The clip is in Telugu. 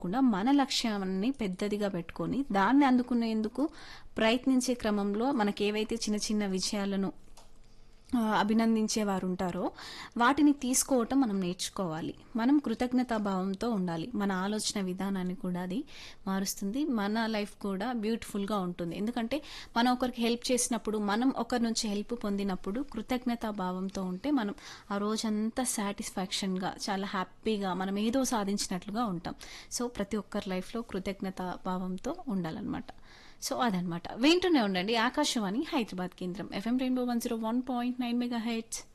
కాకుండా మన లక్ష్యాన్ని పెద్దదిగా పెట్టుకొని దాన్ని అందుకునేందుకు ప్రయత్నించే క్రమంలో మనకి ఏవైతే చిన్న చిన్న విజయాలను ఆ, అభినందించే వారు ఉంటారో వాటిని తీసుకోవటం మనం నేర్చుకోవాలి మనం కృతజ్ఞతా భావంతో ఉండాలి మన ఆలోచన విధానాన్ని కూడా అది మారుస్తుంది మన లైఫ్ కూడా బ్యూటిఫుల్గా ఉంటుంది ఎందుకంటే మనం ఒకరికి హెల్ప్ చేసినప్పుడు మనం ఒకరి నుంచి హెల్ప్ పొందినప్పుడు కృతజ్ఞతా భావంతో ఉంటే మనం ఆ రోజంతా సాటిస్ఫాక్షన్గా చాలా హ్యాపీగా మనం ఏదో సాధించినట్లుగా ఉంటాం సో ప్రతి ఒక్కరి లైఫ్లో కృతజ్ఞతా భావంతో ఉండాలన్నమాట సో అదనమాట వింటూనే ఉండండి ఆకాశవాణి హైదరాబాద్ కేంద్రం FM rainbow one zero one point nine mega heads